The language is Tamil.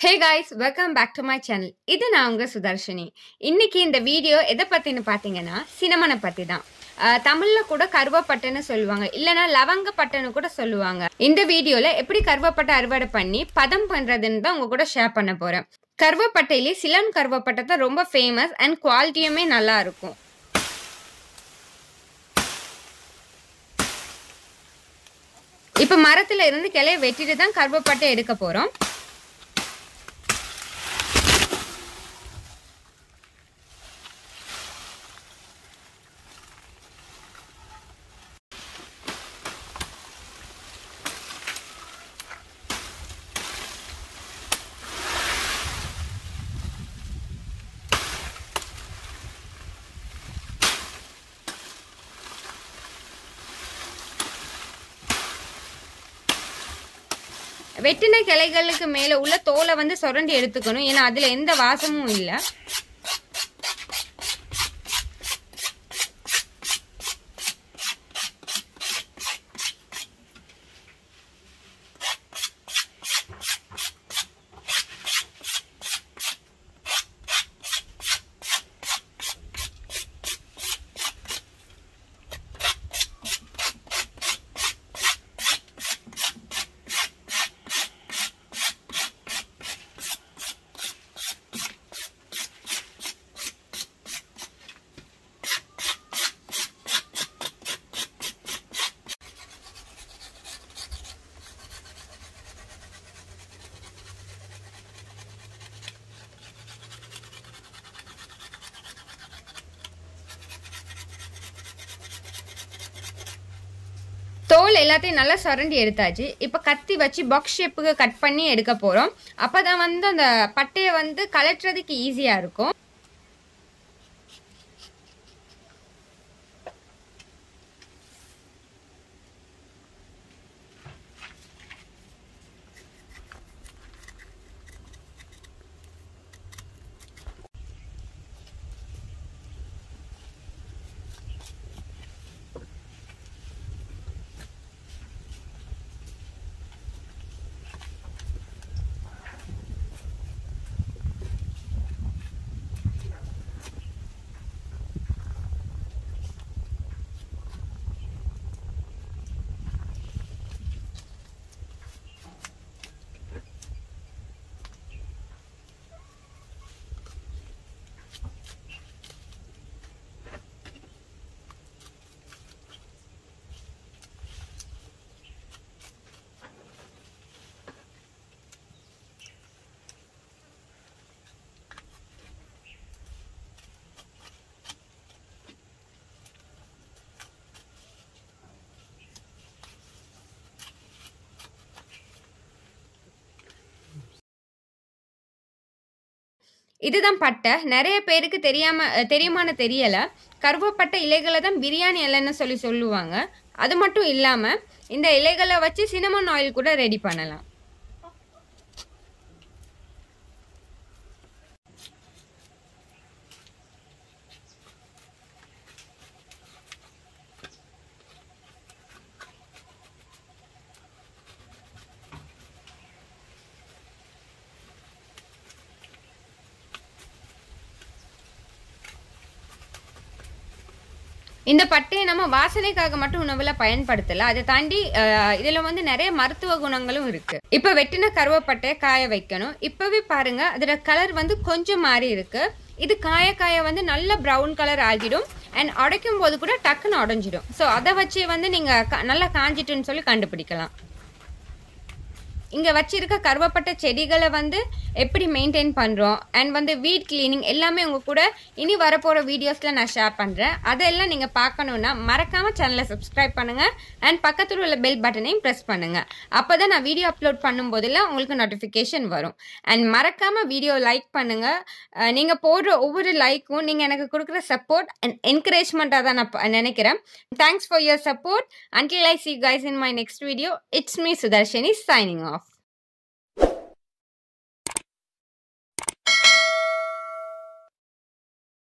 Hey guys welcome back to my channel இது நான் உங்க சுதர்ஷினி இன்னைக்கு இந்த வீடியோ எதை பத்தின்னு பார்த்தீங்கன்னா சினமனை பத்தி தான் அஹ், தமிழ்ல கூட கருவப்பட்டைன்னு சொல்லுவாங்க இல்லைன்னா லவங்கப்பட்டைன்னு கூட சொல்லுவாங்க இந்த வீடியோல எப்படி கருவப்பட்டை அறுவடை பண்ணி பதம் பண்றதுன்னு தான் உங்க கூட ஷேர் பண்ண போறேன் கருவப்பட்டையிலே சிலன் கருவப்பட்டை தான் ரொம்ப ஃபேமஸ் அண்ட் குவாலிட்டியுமே நல்லா இருக்கும் இப்போ மரத்துல இருந்து கிளைய வெட்டிட்டு தான் கருவப்பட்டை எடுக்க போறோம் வெட்டின கிளைகளுக்கு மேல உள்ள தோலை வந்து சுரண்டி எடுத்துக்கணும் ஏன்னா அதுல எந்த வாசமும் இல்லை தோல் எல்லாத்தையும் நல்லா சுரண்டி எடுத்தாச்சு இப்போ கத்தி வச்சு பாக்ஸ் ஷேப்புக்கு கட் பண்ணி எடுக்க போகிறோம் அப்போ தான் வந்து அந்த பட்டையை வந்து கலட்டுறதுக்கு ஈஸியாக இருக்கும் இதுதான் பட்டை நிறைய பேருக்கு தெரியாம அஹ், தெரியுமான்னு தெரியல கருவப்பட்ட இலைகளை தான் பிரியாணி இலைன்னு சொல்லி சொல்லுவாங்க அது மட்டும் இல்லாம இந்த இலைகளை வச்சு சினமன் ஆயில் கூட ரெடி பண்ணலாம் இந்த பட்டையை நம்ம வாசனைக்காக மட்டும் உணவுல பயன்படுத்தல அதை தாண்டி அஹ், இதுல வந்து நிறைய மருத்துவ குணங்களும் இருக்கு இப்ப வெட்டின கருவப்பட்டையை காய வைக்கணும் இப்பவே பாருங்க அதோட கலர் வந்து கொஞ்சம் மாறி இருக்கு இது காய காய வந்து நல்ல ப்ரௌன் கலர் ஆகிடும் அண்ட் உடைக்கும் போது கூட டக்குன்னு உடஞ்சிடும் ஸோ அதை வச்சு வந்து நீங்க க- நல்லா காஞ்சிட்டுன்னு சொல்லி கண்டுபிடிக்கலாம் இங்கே வச்சிருக்க கருவப்பட்ட செடிகளை வந்து எப்படி மெயின்டைன் பண்ணுறோம் அண்ட் வந்து வீட் கிளீனிங் எல்லாமே உங்கள் கூட இனி வரப்போகிற வீடியோஸில் நான் ஷேர் பண்ணுறேன் அதெல்லாம் நீங்கள் பார்க்கணுன்னா மறக்காமல் சேனலை சப்ஸ்கிரைப் பண்ணுங்கள் அண்ட் பக்கத்தில் உள்ள பெல் பட்டனையும் ப்ரெஸ் பண்ணுங்கள் அப்போ தான் நான் வீடியோ அப்லோட் பண்ணும்போதெல்லாம் உங்களுக்கு நோட்டிஃபிகேஷன் வரும் அண்ட் மறக்காமல் வீடியோ லைக் பண்ணுங்கள் நீங்கள் போடுற ஒவ்வொரு லைக்கும் நீங்கள் எனக்கு கொடுக்குற சப்போர்ட் அண்ட் என்கரேஜ்மெண்ட்டாக தான் நான் ப- நினைக்கிறேன் thanks for your support until I see you guys in my next video, it's me Sudarshini signing off.